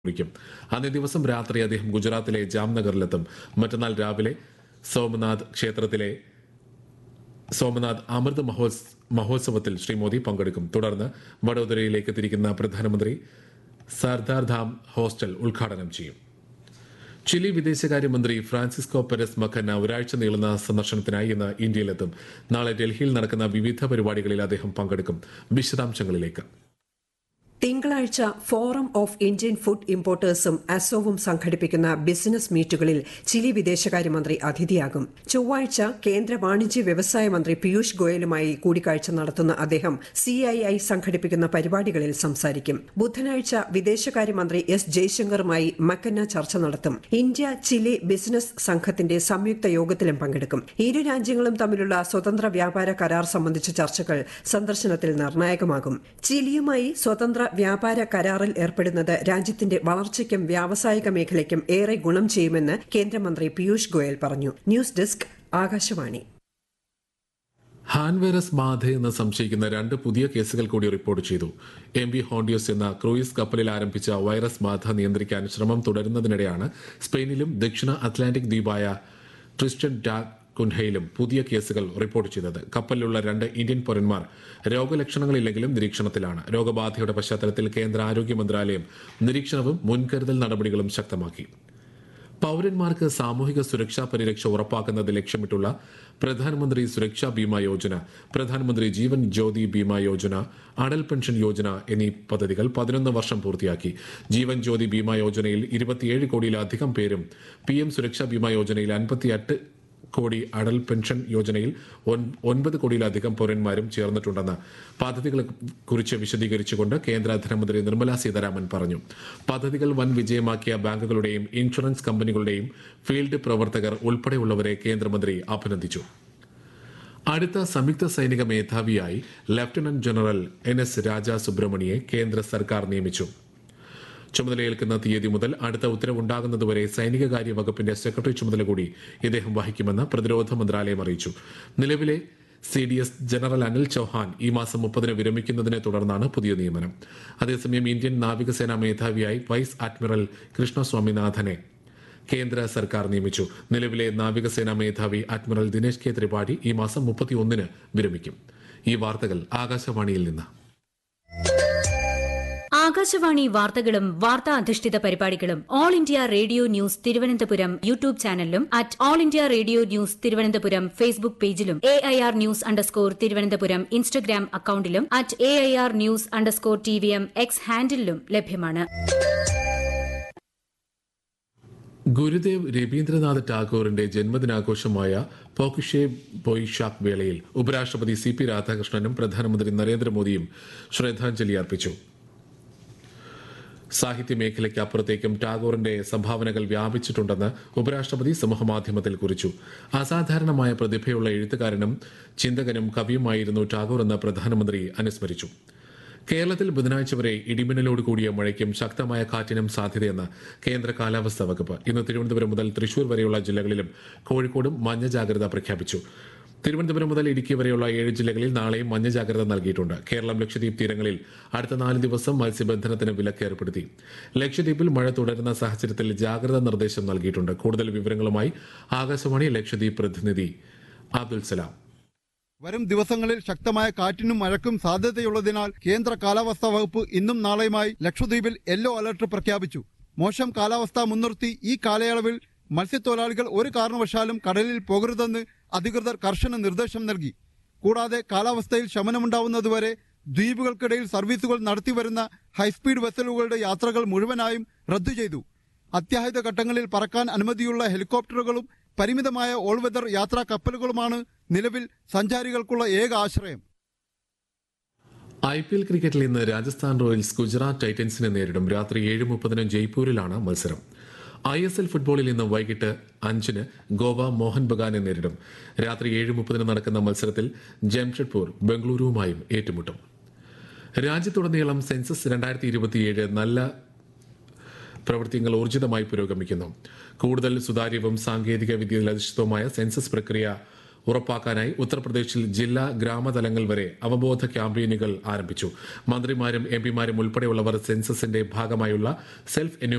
കുറിക്കും അന്നേ ദിവസം രാത്രി അദ്ദേഹം ഗുജറാത്തിലെ ജാംനഗറിലെത്തും മറ്റന്നാൾ രാവിലെ സോമനാഥ് ക്ഷേത്രത്തിലെ സോമനാഥ് അമൃത് മഹോത്സ് മഹോത്സവത്തിൽ ശ്രീ മോദി പങ്കെടുക്കും തുടർന്ന് വഡോദരയിലേക്ക് തിരിക്കുന്ന പ്രധാനമന്ത്രി സർദാർ ധാം ഹോസ്റ്റൽ ഉദ്ഘാടനം ചെയ്യും ചിലി വിദേശകാര്യമന്ത്രി ഫ്രാൻസിസ്കോ പെരസ് മക്കന്ന ഒരാഴ്ച നീളുന്ന സന്ദർശനത്തിനായി ഇന്ന് ഇന്ത്യയിലെത്തും നാളെ ഡൽഹിയിൽ നടക്കുന്ന വിവിധ പരിപാടികളിൽ അദ്ദേഹം പങ്കെടുക്കും വിശദാംശങ്ങളിലേക്ക് തിങ്കളാഴ്ച ഫോറം ഓഫ് ഇന്ത്യൻ ഫുഡ് ഇമ്പോർട്ടേഴ്സും അസോവും സംഘടിപ്പിക്കുന്ന ബിസിനസ് മീറ്റുകളിൽ ചിലി വിദേശകാര്യമന്ത്രി അതിഥിയാകും ചൊവ്വാഴ്ച കേന്ദ്ര വാണിജ്യ വ്യവസായ മന്ത്രി പീയൂഷ് ഗോയലുമായി കൂടിക്കാഴ്ച നടത്തുന്ന അദ്ദേഹം സിഐഐ സംഘടിപ്പിക്കുന്ന പരിപാടികളിൽ സംസാരിക്കും ബുധനാഴ്ച വിദേശകാര്യമന്ത്രി എസ് ജയശങ്കറുമായി മക്കന്ന ചർച്ച നടത്തും ഇന്ത്യ ചിലി ബിസിനസ് സംഘത്തിന്റെ സംയുക്ത യോഗത്തിലും പങ്കെടുക്കും ഇരു രാജ്യങ്ങളും തമ്മിലുള്ള സ്വതന്ത്ര വ്യാപാര കരാർ സംബന്ധിച്ച ചർച്ചകൾ സന്ദർശനത്തിൽ നിർണായകമാകും ചിലിയുമായി സ്വതന്ത്ര വ്യാപാര കരാറിൽ ഏർപ്പെടുന്നത് രാജ്യത്തിന്റെ വളർച്ചയ്ക്കും വ്യാവസായിക മേഖലയ്ക്കും ഏറെ ഗുണം ചെയ്യുമെന്ന് കേന്ദ്രമന്ത്രി പീയൂഷ് ഗോയൽ പറഞ്ഞു ന്യൂസ് ഡെസ്ക് ആകാശവാണി ഹാൻ വൈറസ് ബാധയെന്ന് സംശയിക്കുന്ന രണ്ട് പുതിയ കേസുകൾ കൂടി റിപ്പോർട്ട് ചെയ്തു എം വി ഹോണ്ടിയോസ് എന്ന ക്രൂയിസ് കപ്പലിൽ ആരംഭിച്ച വൈറസ് ബാധ നിയന്ത്രിക്കാൻ ശ്രമം തുടരുന്നതിനിടെയാണ് സ്പെയിനിലും ദക്ഷിണ അറ്റ്ലാന്റിക് ദ്വീപായ ട്രിസ്റ്റൻ ഡാ കുൻഹയിലും പുതിയ കേസുകൾ റിപ്പോർട്ട് ചെയ്തത് കപ്പലിലുള്ള രണ്ട് ഇന്ത്യൻ പൗരന്മാർ രോഗലക്ഷണങ്ങളില്ലെങ്കിലും നിരീക്ഷണത്തിലാണ് രോഗബാധയുടെ പശ്ചാത്തലത്തിൽ കേന്ദ്ര ആരോഗ്യ മന്ത്രാലയം നിരീക്ഷണവും മുൻകരുതൽ നടപടികളും ശക്തമാക്കി പൌരന്മാർക്ക് സാമൂഹിക സുരക്ഷാ പരിരക്ഷ ഉറപ്പാക്കുന്നത് ലക്ഷ്യമിട്ടുള്ള പ്രധാനമന്ത്രി സുരക്ഷാ ബീമ യോജന പ്രധാനമന്ത്രി ജീവൻ ജ്യോതി ബീമ യോജന അടൽ പെൻഷൻ യോജന എന്നീ പദ്ധതികൾ പതിനൊന്ന് വർഷം പൂർത്തിയാക്കി ജീവൻ ജ്യോതി ബീമ യോജനയിൽ ഇരുപത്തിയേഴ് കോടിയിലധികം പേരും പി എം സുരക്ഷാ ബീമ യോജനയിൽ അൻപത്തിയെട്ട് കോടി അടൽ പെൻഷൻ യോജനയിൽ ഒൻ- ഒൻപത് കോടിയിലധികം പൗരന്മാരും ചേർന്നിട്ടുണ്ടെന്ന് പദ്ധതികളെ കുറിച്ച് വിശദീകരിച്ചുകൊണ്ട് കേന്ദ്ര ധനമന്ത്രി നിർമ്മല സീതാരാമൻ പറഞ്ഞു പദ്ധതികൾ വൻ വിജയമാക്കിയ ബാങ്കുകളുടെയും ഇൻഷുറൻസ് കമ്പനികളുടെയും ഫീൽഡ് പ്രവർത്തകർ ഉൾപ്പെടെയുള്ളവരെ കേന്ദ്രമന്ത്രി അഭിനന്ദിച്ചു അടുത്ത സംയുക്ത സൈനിക മേധാവിയായി lieutenant general N S Raja സുബ്രഹ്മണിയെ കേന്ദ്ര സർക്കാർ നിയമിച്ചു ചുമതലയേൽക്കുന്ന തീയതി മുതൽ അടുത്ത ഉത്തരവുണ്ടാകുന്നതുവരെ സൈനികകാര്യ വകുപ്പിന്റെ സെക്രട്ടറി ചുമതല കൂടി ഇദ്ദേഹം വഹിക്കുമെന്ന് പ്രതിരോധ മന്ത്രാലയം അറിയിച്ചു നിലവിലെ C D S general Anil Chauhan ഈ മാസം മുപ്പതിന് വിരമിക്കുന്നതിനെ തുടർന്നാണ് പുതിയ നിയമനം അതേസമയം ഇന്ത്യൻ നാവികസേനാ മേധാവിയായി വൈസ് അഡ്മിറൽ കൃഷ്ണ സ്വാമിനാഥനെ കേന്ദ്ര സർക്കാർ നിയമിച്ചു നിലവിലെ നാവികസേനാ മേധാവി അഡ്മിറൽ ദിനേശ് കെ ത്രിപാഠി ഈ മാസം മുപ്പത്തിയൊന്നിന് വിരമിക്കും ഈ വാർത്തകൾ ആകാശവാണിയിൽ നിന്ന് ആകാശവാണി വാർത്തകളും വാർത്താ അധിഷ്ഠിത പരിപാടികളും all India radio news Thiruvananthapuram YouTube ചാനലിലും at all India radio news Thiruvananthapuram Facebook പേജിലും A I R news underscore Thiruvananthapuram Instagram അക്കൌണ്ടിലും at A I R news underscore T V M X ഹാൻഡിലും ലഭ്യമാണ് ഗുരുദേവ് രവീന്ദ്രനാഥ് ടാഗോറിന്റെ ജന്മദിനാഘോഷമായ പോക്കിഷെ ബൊയ്ഷാക് വേളയിൽ ഉപരാഷ്ട്രപതി സി പി രാധാകൃഷ്ണനും പ്രധാനമന്ത്രി നരേന്ദ്രമോദിയും ശ്രദ്ധാഞ്ജലി അർപ്പിച്ചു സാഹിത്യ മേഖലയ്ക്ക് അപ്പുറത്തേക്കും ടാഗോറിന്റെ സംഭാവനകൾ വ്യാപിച്ചിട്ടുണ്ടെന്ന് ഉപരാഷ്ട്രപതി സമൂഹമാധ്യമത്തിൽ കുറിച്ചു അസാധാരണമായ പ്രതിഭയുള്ള എഴുത്തുകാരനും ചിന്തകനും കവിയുമായിരുന്നു ടാഗോർ എന്ന് പ്രധാനമന്ത്രി അനുസ്മരിച്ചു കേരളത്തിൽ ബുധനാഴ്ച വരെ ഇടിമിന്നലോട് കൂടിയ മഴയ്ക്കും ശക്തമായ കാറ്റിനും സാധ്യതയെന്ന് കേന്ദ്ര കാലാവസ്ഥാ വകുപ്പ് ഇന്ന് തിരുവനന്തപുരം മുതൽ തൃശൂർ വരെയുള്ള ജില്ലകളിലും കോഴിക്കോടും മഞ്ഞ ജാഗ്രത പ്രഖ്യാപിച്ചു തിരുവനന്തപുരം മുതൽ ഇടുക്കി വരെയുള്ള ഏഴ് ജില്ലകളിൽ നാളെയും മഞ്ഞ ജാഗ്രത നൽകിയിട്ടുണ്ട് കേരളം ലക്ഷദ്വീപ് തീരങ്ങളിൽ അടുത്ത നാല് ദിവസം മത്സ്യബന്ധനത്തിന് വിലക്ക് ഏർപ്പെടുത്തി ലക്ഷദ്വീപിൽ മഴ തുടരുന്ന സാഹചര്യത്തിൽ ജാഗ്രതാ നിർദ്ദേശം നൽകിയിട്ടുണ്ട് കൂടുതൽ വിവരങ്ങളുമായി ആകാശവാണി ലക്ഷദ്വീപ് പ്രതിനിധി അബ്ദുൽ സലാം വരും ദിവസങ്ങളിൽ ശക്തമായ കാറ്റിനും മഴയ്ക്കും സാധ്യതയുള്ളതിനാൽ കേന്ദ്ര കാലാവസ്ഥാ വകുപ്പ് ഇന്നും നാളെയുമായി ലക്ഷദ്വീപിൽ യെല്ലോ അലർട്ട് പ്രഖ്യാപിച്ചു മോശം കാലാവസ്ഥ മുൻനിർത്തി ഈ കാലയളവിൽ മത്സ്യത്തൊഴിലാളികൾ ഒരു കാരണവശാലും കടലിൽ പോകരുതെന്ന് അധികൃതർ കർശന നിർദ്ദേശം നൽകി കൂടാതെ കാലാവസ്ഥയിൽ ശമനമുണ്ടാവുന്നതുവരെ ദ്വീപുകൾക്കിടയിൽ സർവീസുകൾ നടത്തിവരുന്ന ഹൈസ്പീഡ് വെസലുകളുടെ യാത്രകൾ മുഴുവനായും റദ്ദു ചെയ്തു അത്യാഹിത ഘട്ടങ്ങളിൽ പറക്കാൻ അനുമതിയുള്ള ഹെലികോപ്റ്ററുകളും പരിമിതമായ ഓൾ വെതർ യാത്രാ കപ്പലുകളുമാണ് നിലവിൽ സഞ്ചാരികൾക്കുള്ള ഏക ആശ്രയം ഐ പി എൽ ക്രിക്കറ്റിൽ ഇന്ന് രാജസ്ഥാൻ റോയൽസ് ഗുജറാത്ത് ടൈറ്റൻസിനെ നേരിടും രാത്രി ഏഴ് മുപ്പതിന് ജയ്പൂരിലാണ് മത്സരം ഐ എസ് എൽ ഫുട്ബോളിൽ ഇന്ന് വൈകിട്ട് അഞ്ചിന് ഗോവ മോഹൻ ബഗാനെ നേരിടും രാത്രി ഏഴ് മുപ്പതിന് നടക്കുന്ന മത്സരത്തിൽ ജംഷഡ്പൂർ ബംഗളൂരുവുമായും ഏറ്റുമുട്ടും രാജ്യത്തുടനീളം സെൻസസ് രണ്ടായിരത്തി ഇരുപത്തിയേഴ് നല്ല പ്രവൃത്തികൾ ഊർജിതമായി പുരോഗമിക്കുന്നു കൂടുതൽ സുതാര്യവും സാങ്കേതിക വിദ്യയിൽ അധിഷ്ഠിതവുമായ സെൻസസ് പ്രക്രിയ ഉറപ്പാക്കാനായി ഉത്തർപ്രദേശിൽ ജില്ലാ ഗ്രാമതലങ്ങൾ വരെ അവബോധ ക്യാമ്പയിനുകൾ ആരംഭിച്ചു മന്ത്രിമാരും എം പിമാരും ഉൾപ്പെടെയുള്ളവർ സെൻസസിന്റെ ഭാഗമായുള്ള സെൽഫ്